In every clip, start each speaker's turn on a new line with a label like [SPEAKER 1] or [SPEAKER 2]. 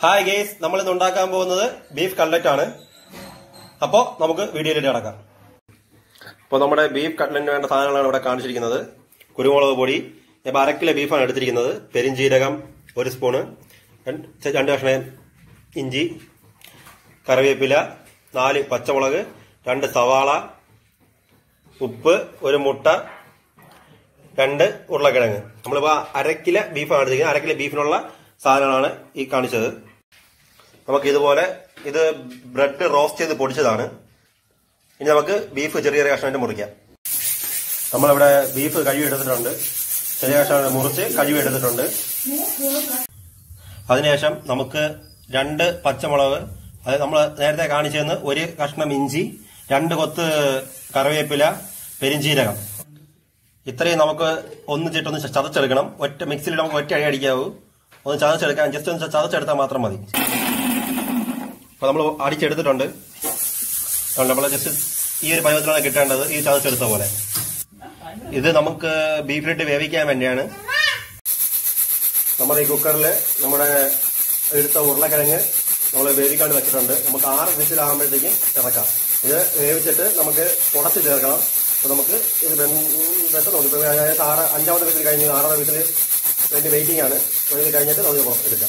[SPEAKER 1] Hi guys നമ്മൾ ഇന്ന് ഉണ്ടാക്കാൻ പോകുന്നത് ബീഫ് കട്ലറ്റ് ആണ് അപ്പോ നമുക്ക് വീഡിയോയിലേക്ക് കടക്കാം അപ്പോൾ നമ്മുടെ ബീഫ് കട്ലറ്റിന് വേണ്ട സാധനങ്ങളാണ് ഇവിടെ കാണിച്ചിരിക്കുന്നത് കുരുമുളക് പൊടി ഇപ്പോൾ അര കിലോ ബീഫാണ് എടുത്തിരിക്കുന്നത് പെരിഞ്ചീരകം ഒരു സ്പൂണ് രണ്ട് രണ്ട് കഷ്ണം ഇഞ്ചി കറിവേപ്പില നാല് പച്ചമുളക് രണ്ട് സവാള ഉപ്പ് ഒരു മുട്ട രണ്ട് ഉരുളക്കിഴങ്ങ് നമ്മളിപ്പോ അര കിലോ ബീഫാണ് എടുത്തിരിക്കുന്നത് അര കിലോ ബീഫിനുള്ള സാധനങ്ങളാണ് ഈ കാണിച്ചത് നമുക്ക് ഇതുപോലെ ഇത് ബ്രെഡ് റോസ്റ്റ് ചെയ്ത് പൊടിച്ചതാണ് ഇനി നമുക്ക് ബീഫ് ചെറിയ ചെറിയ കഷ്ണമായിട്ട് മുറിക്കാം നമ്മളിവിടെ ബീഫ് കഴുകി എടുത്തിട്ടുണ്ട് ചെറിയ കഷ്ണം മുറിച്ച് കഴുകി എടുത്തിട്ടുണ്ട് അതിനുശേഷം നമുക്ക് രണ്ട് പച്ചമുളക് അത് നമ്മൾ നേരത്തെ കാണിച്ചതെന്ന് ഒരു കഷ്ണം ഇഞ്ചി രണ്ട് കൊത്ത് കറിവേപ്പില പെരിഞ്ചീരകം ഇത്രയും നമുക്ക് ഒന്നിച്ചിട്ടൊന്ന് ചതച്ചെടുക്കണം ഒറ്റ മിക്സിയിൽ നമുക്ക് ഒറ്റ അടി അടിക്കാവൂ ഒന്ന് ചതച്ചെടുക്കാൻ ജസ്റ്റ് ഒന്ന് ചതച്ചെടുത്താൽ മാത്രം മതി അപ്പൊ നമ്മൾ അടിച്ചെടുത്തിട്ടുണ്ട് നമ്മൾ ജസ്റ്റ് ഈ ഒരു പരുവത്തിലാണ് കിട്ടേണ്ടത് ഈ ചതച്ചെടുത്ത പോലെ ഇത് നമുക്ക് ബീഫിലിട്ട് വേവിക്കാൻ വേണ്ടിയാണ് നമ്മുടെ ഈ കുക്കറിൽ നമ്മുടെ എടുത്ത ഉരുളക്കിഴങ്ങ് നമ്മൾ വേവിക്കാണ്ട് വെച്ചിട്ടുണ്ട് നമുക്ക് ആറ് വിസിലാകുമ്പോഴത്തേക്കും ഇറക്കാം ഇത് വേവിച്ചിട്ട് നമുക്ക് ഉടച്ച് ചേർക്കണം അപ്പൊ നമുക്ക് ഇത് വെട്ട് നോക്കി ഇപ്പൊ അതായത് ആറ് അഞ്ചാമത്തെ വിസിൽ കഴിഞ്ഞ് ആറാമത്തെ വിസിൽ വേണ്ടി വെയിറ്റിംഗ് ആണ് അപ്പൊ ഇത് കഴിഞ്ഞിട്ട് നമുക്ക് പുറത്ത് എടുക്കാം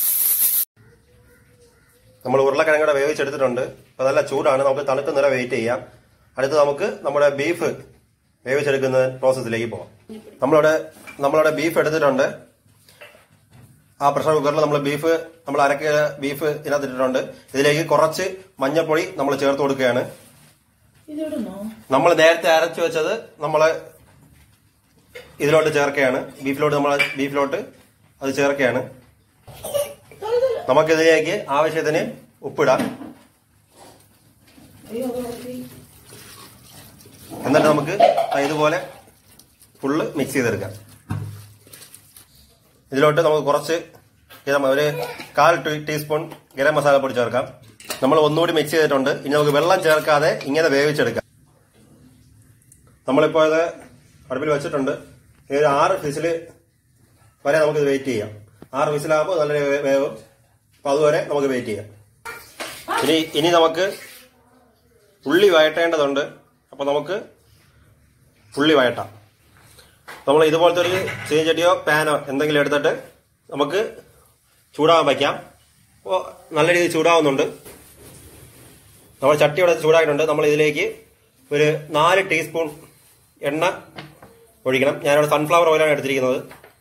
[SPEAKER 1] നമ്മൾ ഉരുളക്കിഴങ്ങടെ വേവിച്ചെടുത്തിട്ടുണ്ട് അപ്പൊ നല്ല ചൂടാണ് നമുക്ക് തണുക്കുന്ന വരെ വെയിറ്റ് ചെയ്യാം അടുത്ത് നമുക്ക് നമ്മുടെ ബീഫ് വേവിച്ചെടുക്കുന്ന പ്രോസസ്സിലേക്ക് പോകാം നമ്മളിവിടെ നമ്മളിവിടെ ബീഫ് എടുത്തിട്ടുണ്ട് ആ പ്രഷർ കുക്കറിൽ നമ്മൾ ബീഫ് നമ്മൾ അരക്ക ബീഫ് ഇതിനകത്ത് ഇട്ടിട്ടുണ്ട് ഇതിലേക്ക് കുറച്ച് മഞ്ഞൾപ്പൊടി നമ്മൾ ചേർത്ത് കൊടുക്കുകയാണ്
[SPEAKER 2] ഇതിടണോ
[SPEAKER 1] നമ്മൾ നേരത്തെ അരച്ചു വെച്ചത് നമ്മൾ ഇതിലോട്ട് ചേർക്കുകയാണ് ബീഫിലോട്ട് നമ്മൾ ബീഫിലോട്ട് അത് ചേർക്കുകയാണ് നമുക്കിതിലേക്ക് ആവശ്യത്തിന് ഉപ്പിടാം
[SPEAKER 2] അയ്യോ അത് ഉറപ്പി.
[SPEAKER 1] എന്നിട്ട് നമുക്ക് ഇതുപോലെ ഫുള്ള് മിക്സ് ചെയ്തെടുക്കാം ഇതിലോട്ട് നമുക്ക് കുറച്ച് ഗരം ഒരു കാൽ ടീ- ടീസ്പൂൺ ഗരം മസാല പൊടി ചേർക്കാം നമ്മൾ ഒന്നുകൂടി മിക്സ് ചെയ്തിട്ടുണ്ട് ഇനി നമുക്ക് വെള്ളം ചേർക്കാതെ ഇങ്ങനെ വേവിച്ചെടുക്കാം നമ്മളിപ്പോൾ ഇത് അടുപ്പിൽ വെച്ചിട്ടുണ്ട് ഇനി ഒരു ആറ് ഫിസിൽ വരെ നമുക്കിത് വെയിറ്റ് ചെയ്യാം ആറ് ഫിസിലാകുമ്പോൾ നല്ല വേ- വേവും അപ്പോൾ അതുവരെ നമുക്ക് വെയിറ്റ് ചെയ്യാം ഇനി ഇനി നമുക്ക് ഉള്ളി വഴറ്റേണ്ടതുണ്ട് അപ്പോൾ നമുക്ക് ഉള്ളി വഴട്ടാം നമ്മൾ ഇതുപോലത്തെ ഒരു ചീനച്ചട്ടിയോ പാനോ എന്തെങ്കിലും എടുത്തിട്ട് നമുക്ക് ചൂടാകാൻ വയ്ക്കാം അപ്പോൾ നല്ല രീതിയിൽ ചൂടാവുന്നുണ്ട് നമ്മൾ ചട്ടി ഇവിടെ ചൂടാക്കിയിട്ടുണ്ട് നമ്മൾ ഇതിലേക്ക് ഒരു നാല് ടീസ്പൂൺ എണ്ണ ഒഴിക്കണം ഞാനിവിടെ സൺഫ്ലവർ ഓയിലാണ് എടുത്തിരിക്കുന്നത്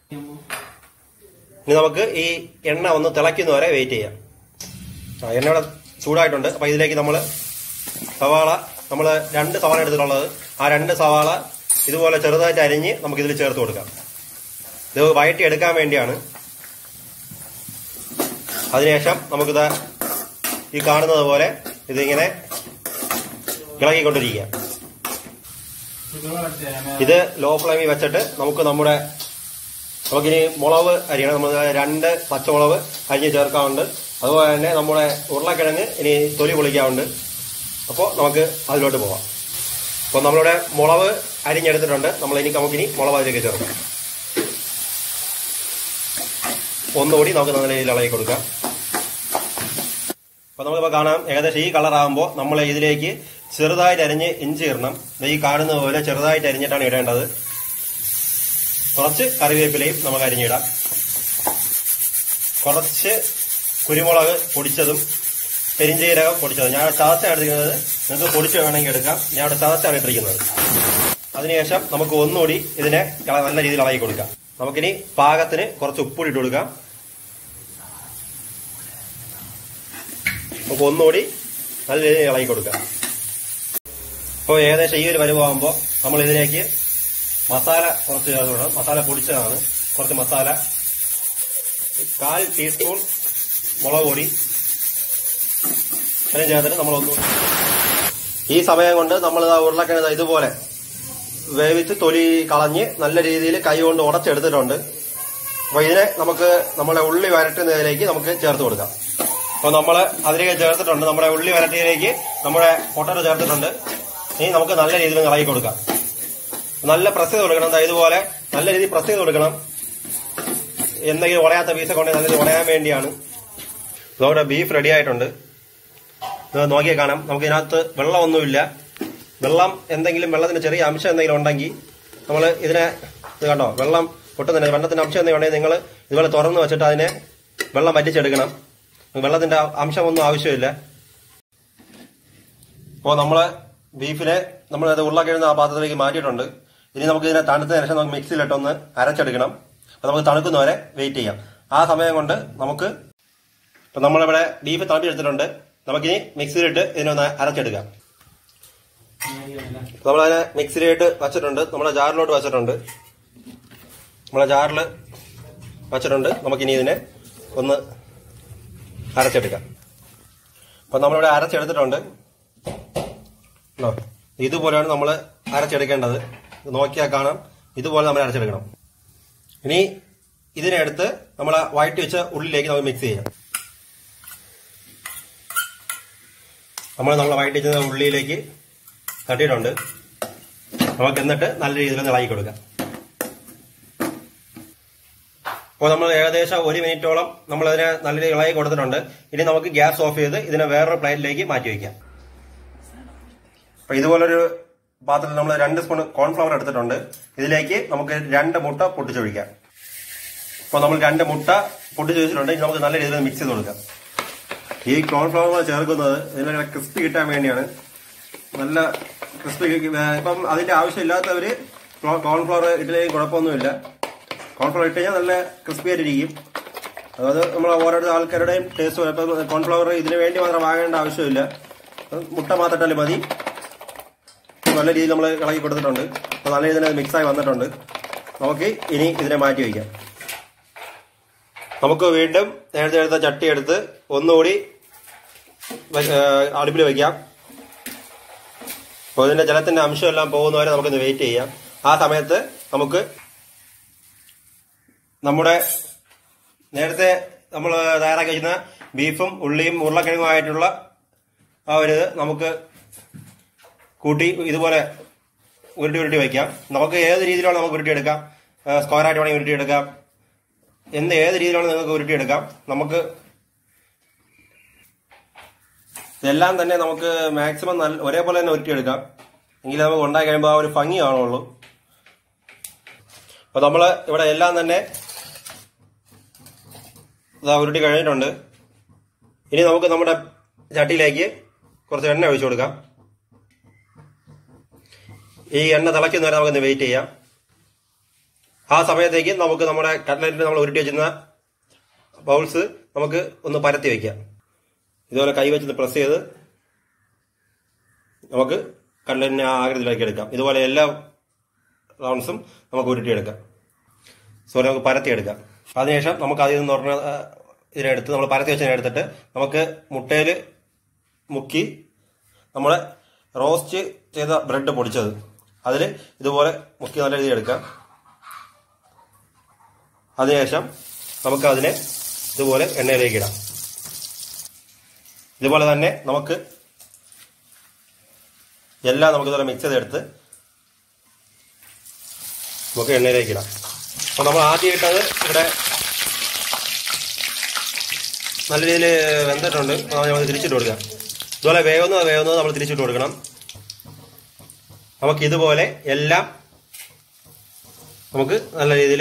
[SPEAKER 1] ഇനി നമുക്ക് ഈ എണ്ണ ഒന്ന് തിളയ്ക്കുന്ന വരെ വെയിറ്റ് ചെയ്യാം ആ എണ്ണ ഇവിടെ ചൂടായിട്ടുണ്ട് അപ്പോൾ ഇതിലേക്ക് നമ്മൾ സവാള നമ്മൾ രണ്ട് സവാള എടുത്തിട്ടുള്ളത് ആ രണ്ട് സവാള ഇതുപോലെ ചെറുതായിട്ട് അരിഞ്ഞ് നമുക്ക് ഇതിൽ ചേർത്ത് കൊടുക്കാം ഇത് വയറ്റി എടുക്കാൻ വേണ്ടിയാണ് അതിനുശേഷം നമുക്കിത് ഈ കാണുന്നത് പോലെ ഇതിങ്ങനെ ഇളകിക്കൊണ്ടിരിക്കുക ഇത് ലോ ഫ്ലെയിമിൽ വെച്ചിട്ട് നമുക്ക് നമ്മുടെ നമുക്കിനി മുളക് അരിയണം നമ്മൾ രണ്ട് പച്ചമുളക് അരിഞ്ഞ് ചേർക്കാറുണ്ട് അതുപോലെ തന്നെ നമ്മുടെ ഉരുളക്കിഴങ്ങ് ഇനി തൊലി പൊളിക്കാറുണ്ട് അപ്പോൾ നമുക്ക് അതിലോട്ട് പോവാം അപ്പോൾ നമ്മളിവിടെ മുളക് അരിഞ്ഞെടുത്തിട്ടുണ്ട് നമ്മൾ ഇനി നമുക്കിനി മുളക് അതിലേക്ക് ചേർക്കാം ഒന്നുകൂടി നമുക്ക് നല്ല രീതിയിൽ ഇളകി കൊടുക്കാം അപ്പോൾ നമ്മളിപ്പോൾ കാണാം ഏകദേശം ഈ കളറാകുമ്പോൾ നമ്മൾ ഇതിലേക്ക് ചെറുതായിട്ട് അരിഞ്ഞ് ഇഞ്ചി ഇടണം ദേ ഈ കാണുന്ന പോലെ ചെറുതായിട്ട് അരിഞ്ഞിട്ടാണ് ഇടേണ്ടത് കുറച്ച് കറിവേപ്പിലയും നമുക്ക് അരിഞ്ഞിടാം കുറച്ച് കുരുമുളക് പൊടിച്ചതും പെരിഞ്ചീരകം പൊടിച്ചതും ഞാൻ ചതച്ചാണ് എടുത്തിരിക്കുന്നത് നിങ്ങൾക്ക് പൊടിച്ച് വേണമെങ്കിൽ എടുക്കാം ഞാൻ ഇവിടെ ചതച്ചാണ് ഇട്ടിരിക്കുന്നത് അതിനുശേഷം നമുക്ക് ഒന്നുകൂടി ഇതിനെ ഇള- നല്ല രീതിയിൽ ഇളകി കൊടുക്കാം നമുക്കിനി പാകത്തിന് കുറച്ച് ഉപ്പുകൂടി ഇട്ട് കൊടുക്കാം നമുക്ക് ഒന്നുകൂടി നല്ല രീതിയിൽ ഇളകി കൊടുക്കാം അപ്പോൾ ഏകദേശം ഈ ഒരു വരുവാകുമ്പോൾ നമ്മൾ ഇതിലേക്ക് മസാല കുറച്ച് ചേർത്ത് വിടണം മസാല പൊടിച്ചതാണ് കുറച്ച് മസാല കാൽ ടീസ്പൂൺ മുളക് പൊടി ഇത്രയും ചേർത്തിട്ട് നമ്മൾ ഒന്ന് ഈ സമയം കൊണ്ട് നമ്മൾ ഉരുളക്കിഴങ്ങ് ഇതുപോലെ വേവിച്ച് തൊലി കളഞ്ഞ് നല്ല രീതിയിൽ കൈ കൊണ്ട് ഉടച്ചെടുത്തിട്ടുണ്ട് അപ്പൊ ഇതിനെ നമുക്ക് നമ്മുടെ ഉള്ളി വരട്ടുന്നതിലേക്ക് നമുക്ക് ചേർത്ത് കൊടുക്കാം അപ്പൊ നമ്മൾ അതിലേക്ക് ചേർത്തിട്ടുണ്ട് നമ്മുടെ ഉള്ളി വരട്ടിയതിലേക്ക് നമ്മുടെ പൊട്ടറ്റോ ചേർത്തിട്ടുണ്ട് ഇനി നമുക്ക് നല്ല രീതിയിൽ ഇളകി കൊടുക്കാം നല്ല പ്രസ് ചെയ്ത് കൊടുക്കണം ദാ ഇതുപോലെ നല്ല രീതിയിൽ പ്രസ് ചെയ്ത് കൊടുക്കണം എന്തെങ്കിലും ഉടയാത്ത പീസൊക്കെ ഉണ്ടെങ്കിൽ നല്ല രീതിയിൽ ഉടയാൻ വേണ്ടിയാണ് നമ്മുടെ ബീഫ് റെഡി ആയിട്ടുണ്ട് ഇത് നോക്കിയാൽ കാണാം നമുക്ക് ഇതിനകത്ത് വെള്ളമൊന്നുമില്ല വെള്ളം എന്തെങ്കിലും വെള്ളത്തിന് ചെറിയ അംശം എന്തെങ്കിലും ഉണ്ടെങ്കിൽ നമ്മൾ ഇതിനെ ഇത് കണ്ടോ വെള്ളം പൊട്ടുന്നില്ല വെള്ളത്തിന്റെ അംശം എന്തെങ്കിലും ഉണ്ടെങ്കിൽ നിങ്ങൾ ഇതുപോലെ തുറന്ന് വെച്ചിട്ട് അതിനെ വെള്ളം വറ്റിച്ചെടുക്കണം വെള്ളത്തിന്റെ അംശമൊന്നും ആവശ്യമില്ല അപ്പോൾ നമ്മള് ബീഫിനെ നമ്മൾ അത് ഉരുളക്കിഴങ്ങ് ആ പാത്രത്തിലേക്ക് മാറ്റിയിട്ടുണ്ട് ഇനി നമുക്ക് ഇതിനെ തണുത്തതിന് ശേഷം നമുക്ക് മിക്സിയിലിട്ടൊന്ന് അരച്ചെടുക്കണം അപ്പൊ നമുക്ക് തണുക്കുന്നവരെ വെയിറ്റ് ചെയ്യാം ആ സമയം കൊണ്ട് നമുക്ക് ഇപ്പൊ നമ്മളിവിടെ ബീഫ് തണുപ്പിയെടുത്തിട്ടുണ്ട് നമുക്കിനി മിക്സിയിലിട്ട് ഇതിനൊന്ന് അരച്ചെടുക്കാം നമ്മളതിനെ മിക്സിയിലിട്ട് വച്ചിട്ടുണ്ട് നമ്മളെ ജാറിലോട്ട് വച്ചിട്ടുണ്ട് നമ്മളെ ജാറിൽ വച്ചിട്ടുണ്ട് നമുക്കിനി ഇതിനെ ഒന്ന് അരച്ചെടുക്കാം അപ്പൊ നമ്മളിവിടെ അരച്ചെടുത്തിട്ടുണ്ട് ഉണ്ടോ? ഇതുപോലെയാണ് നമ്മൾ അരച്ചെടുക്കേണ്ടത് ഇത് നോക്കിയാൽ കാണാം ഇതുപോലെ നമ്മൾ അരച്ചെടുക്കണം ഇനി ഇതിനെ എടുത്ത് നമ്മൾ വഴറ്റി വെച്ച ഉള്ളിലേക്ക് നമുക്ക് മിക്സ് ചെയ്യാം നമ്മൾ നമ്മൾ വഴറ്റി വെച്ച ഉള്ളിയിലേക്ക് തട്ടിയിട്ടുണ്ട് നമുക്ക് എന്നിട്ട് നല്ല രീതിയിൽ ഒന്ന് ഇളകി കൊടുക്കാം അപ്പോൾ നമ്മൾ ഏകദേശം ഒരു മിനിറ്റോളം നമ്മൾ അതിനെ നല്ല രീതിയിൽ ഇളകി കൊടുത്തിട്ടുണ്ട് ഇനി നമുക്ക് ഗ്യാസ് ഓഫ് ചെയ്ത് ഇതിനെ വേറൊരു പ്ലേറ്റിലേക്ക് മാറ്റി വയ്ക്കാം അപ്പൊ ഇതുപോലൊരു പാത്രത്തിൽ നമ്മൾ രണ്ട് സ്പൂൺ കോൺഫ്ലവർ എടുത്തിട്ടുണ്ട് ഇതിലേക്ക് നമുക്ക് രണ്ട് മുട്ട പൊട്ടിച്ചൊഴിക്കാം അപ്പോൾ നമ്മൾ രണ്ട് മുട്ട പൊട്ടിച്ച് വെച്ചിട്ടുണ്ട് ഇനി നമുക്ക് നല്ല രീതിയിൽ മിക്സ് ചെയ്ത് കൊടുക്കാം ഈ കോൺഫ്ലവർ ചേർക്കുന്നത് ഇതിനെ ക്രിസ്പി കിട്ടാൻ വേണ്ടിയാണ് നല്ല ക്രിസ്പി ഇപ്പം അതിന്റെ ആവശ്യമില്ലാത്തവര് കോൺഫ്ലവർ ഇട്ടില്ലെങ്കിൽ കുഴപ്പമൊന്നുമില്ല കോൺഫ്ലവർ ഇട്ട് കഴിഞ്ഞാൽ നല്ല ക്രിസ്പി ആയിട്ടിരിക്കും അതായത് നമ്മൾ ഓരോരോ ആൾക്കാരുടെയും ടേസ്റ്റ് ഇപ്പം കോൺഫ്ലവർ ഇതിന് വേണ്ടി മാത്രം വാങ്ങേണ്ട ആവശ്യമില്ല മുട്ട മാത്രം ഇട്ടാലും മതി നല്ല രീതിയിൽ നമ്മൾ ഇളക്കി കൊടുത്തിട്ടുണ്ട് അപ്പോൾ നല്ല രീതിയിൽ മിക്സ് ആയി വന്നിട്ടുണ്ട് നമുക്ക് ഇനി ഇതിനെ മാറ്റി വയ്ക്കാം നമുക്ക് വീണ്ടും നേരത്തെ എടുത്ത ചട്ടി എടുത്ത് ഒന്നുകൂടി വെ- ഏഹ് അടുപ്പിൽ വയ്ക്കാം അപ്പോൾ ഇതിന്റെ ജലത്തിന്റെ അംശമെല്ലാം പോകുന്നവരെ നമുക്കൊന്ന് വെയിറ്റ് ചെയ്യാം ആ സമയത്ത് നമുക്ക് നമ്മുടെ നേരത്തെ നമ്മൾ തയ്യാറാക്കി വെച്ചിരുന്ന ബീഫും ഉള്ളിയും ഉരുളക്കിഴങ്ങുമായിട്ടുള്ള ആ ഒരു ഇത് നമുക്ക് കൂട്ടി ഇതുപോലെ ഉരുട്ടി ഉരുട്ടി വയ്ക്കാം നമുക്ക് ഏത് രീതിയിലാണ് നമുക്ക് ഉരുട്ടിയെടുക്കാം സ്ക്വയറായിട്ട് വേണമെങ്കിൽ ഉരുട്ടിയെടുക്കാം എന്ത് ഏത് രീതിയിലാണ് നിങ്ങൾക്ക് ഉരുട്ടിയെടുക്കാം നമുക്ക് ഇതെല്ലാം തന്നെ നമുക്ക് മാക്സിമം നല്ല ഒരേപോലെ തന്നെ ഉരുട്ടിയെടുക്കാം എങ്കിലും നമുക്ക് ഉണ്ടാക്കി കഴിയുമ്പോൾ ആ ഒരു ഭംഗി കാണുള്ളൂ അപ്പൊ നമ്മള് ഇവിടെ എല്ലാം തന്നെ ഇതാ ഉരുട്ടി കഴിഞ്ഞിട്ടുണ്ട് ഇനി നമുക്ക് നമ്മുടെ ചട്ടിയിലേക്ക് കുറച്ച് എണ്ണ ഒഴിച്ചു കൊടുക്കാം ഈ എണ്ണ തിളയ്ക്കുന്നവരെ നമുക്കൊന്ന് വെയിറ്റ് ചെയ്യാം ആ സമയത്തേക്ക് നമുക്ക് നമ്മുടെ കട്ട്ലറ്റിൽ നമ്മൾ ഉരുട്ടി വെച്ചിരുന്ന ബൗൾസ് നമുക്ക് ഒന്ന് പരത്തി വെക്കാം ഇതുപോലെ കൈ വെച്ച് പ്രസ് ചെയ്ത് നമുക്ക് കട്ട്ലറ്റിനെ ആ ആകൃതിയിലേക്ക് എടുക്കാം ഇതുപോലെ എല്ലാ റൗണ്ട്സും നമുക്ക് ഉരുട്ടിയെടുക്കാം സോറി നമുക്ക് പരത്തിയെടുക്കാം അതിനുശേഷം നമുക്ക് അതിൽ നിന്ന് പറഞ്ഞ ആ, ഇതിനെടുത്ത് നമ്മൾ പരത്തി വെച്ചതിനെ എടുത്തിട്ട് നമുക്ക് മുട്ടയിൽ മുക്കി നമ്മൾ റോസ്റ്റ് ചെയ്ത ബ്രെഡ് പൊടിച്ചത് അതിൽ ഇതുപോലെ മുക്കി നല്ല രീതിയിൽ എടുക്കാം അതിനുശേഷം നമുക്ക് അതിനെ ഇതുപോലെ എണ്ണയിലേക്ക് ഇടാം ഇതുപോലെ തന്നെ നമുക്ക് എല്ലാം നമുക്ക് ഇതുപോലെ മിക്സ് ചെയ്തെടുത്ത് നമുക്ക് എണ്ണയിലേക്ക് ഇടാം അപ്പോൾ നമ്മൾ ആദ്യം ഇട്ടത് ഇവിടെ നല്ല രീതിയിൽ വെന്തിട്ടുണ്ട് അപ്പോൾ നമ്മൾ തിരിച്ചിട്ട് കൊടുക്കാം ഇതുപോലെ വേവുന്നത് വേവുന്നത് നമ്മൾ തിരിച്ചിട്ട് കൊടുക്കണം നമുക്ക് ഇതുപോലെ എല്ലാം നമുക്ക് നല്ല രീതിയിൽ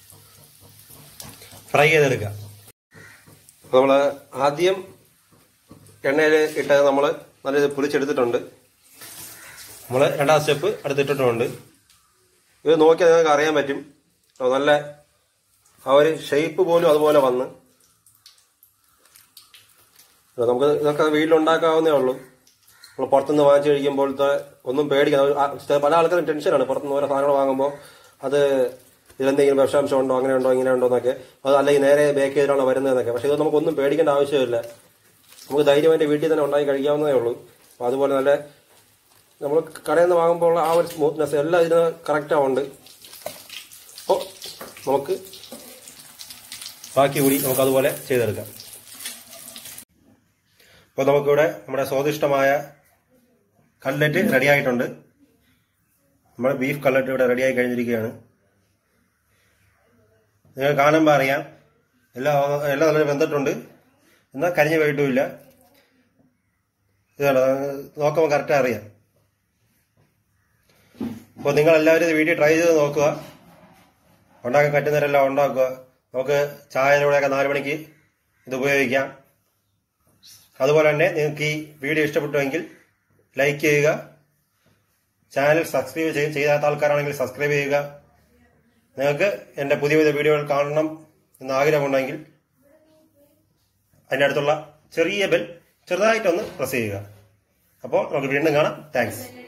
[SPEAKER 1] ഫ്രൈ ചെയ്തെടുക്കാം അപ്പോൾ നമ്മൾ ആദ്യം എണ്ണയിൽ ഇട്ടത് നമ്മൾ നല്ല രീതിയിൽ പൊരിച്ചെടുത്തിട്ടുണ്ട് നമ്മൾ രണ്ടാം സ്റ്റെപ്പ് അടുത്തിട്ടിട്ടുമുണ്ട് ഇത് നോക്കിയാൽ നിങ്ങൾക്ക് അറിയാൻ പറ്റും അപ്പോൾ നല്ല ആ ഒരു ഷേപ്പ് പോലും അതുപോലെ വന്ന് ഇത് നമുക്ക് ഇതൊക്കെ വീട്ടിലുണ്ടാക്കാവുന്നേ ഉള്ളൂ നമ്മൾ പുറത്തുനിന്ന് വാങ്ങിച്ചു കഴിക്കുമ്പോഴത്തെ ഒന്നും പേടിക്കണം ആ, ചില പല ആൾക്കാരും ടെൻഷനാണ് പുറത്തുനിന്ന് ഓരോ സാധനങ്ങൾ വാങ്ങുമ്പോൾ അത് ഇതിലെന്തെങ്കിലും വിഷാംശം ഉണ്ടോ അങ്ങനെ ഉണ്ടോ ഇങ്ങനെ ഉണ്ടോ എന്നൊക്കെ അത് അല്ലെങ്കിൽ നേരെ ബേക്ക് ചെയ്തിട്ടാണോ വരുന്നതെന്നൊക്കെ പക്ഷേ ഇത് നമുക്കൊന്നും പേടിക്കേണ്ട ആവശ്യമില്ല നമുക്ക് ധൈര്യമായിട്ട് വീട്ടിൽ തന്നെ ഉണ്ടാക്കി കഴിക്കാവുന്നതേ ഉള്ളൂ അപ്പോൾ അതുപോലെ നല്ല നമ്മൾ കടയിൽ നിന്ന് വാങ്ങുമ്പോൾ ഉള്ള ആ ഒരു സ്മൂത്ത്നെസ് എല്ലാം ഇതിന് കറക്റ്റ് ആവുന്നുണ്ട് അപ്പോൾ നമുക്ക് ബാക്കി കൂടി നമുക്ക് അതുപോലെ ചെയ്തെടുക്കാം അപ്പോൾ നമുക്കിവിടെ നമ്മുടെ സ്വാദിഷ്ടമായ കട്ലറ്റ് റെഡി ആയിട്ടുണ്ട് നമ്മുടെ ബീഫ് കട്ലറ്റ് ഇവിടെ റെഡിയായി കഴിഞ്ഞിരിക്കുകയാണ് നിങ്ങൾ കാണുമ്പോൾ അറിയാം എല്ലാം എല്ലാം നല്ല വെന്തിട്ടുണ്ട് എന്നാൽ കരിഞ്ഞു പോയിട്ടുമില്ല ഇതാണ് നോക്കുമ്പോൾ കറക്റ്റ് അറിയാം അപ്പോൾ നിങ്ങൾ എല്ലാവരും ഇത് വീട്ടിൽ ട്രൈ ചെയ്ത് നോക്കുക ഉണ്ടാക്കാൻ പറ്റുന്നവരെല്ലാം ഉണ്ടാക്കുക നമുക്ക് ചായയിലൂടെയൊക്കെ നാല് മണിക്ക് ഇത് ഉപയോഗിക്കാം അതുപോലെ തന്നെ നിങ്ങൾക്ക് ഈ വീഡിയോ ഇഷ്ടപ്പെട്ടുവെങ്കിൽ ലൈക്ക് ചെയ്യുക ചാനൽ സബ്സ്ക്രൈബ് ചെയ്- ചെയ്യാത്ത ആൾക്കാരാണെങ്കിൽ സബ്സ്ക്രൈബ് ചെയ്യുക നിങ്ങൾക്ക് എൻ്റെ പുതിയ പുതിയ വീഡിയോകൾ കാണണം എന്ന് ആഗ്രഹമുണ്ടെങ്കിൽ അതിൻ്റെ അടുത്തുള്ള ചെറിയ ബെൽ ചെറുതായിട്ടൊന്ന് പ്രസ് ചെയ്യുക അപ്പോൾ നമുക്ക് വീണ്ടും കാണാം താങ്ക്സ്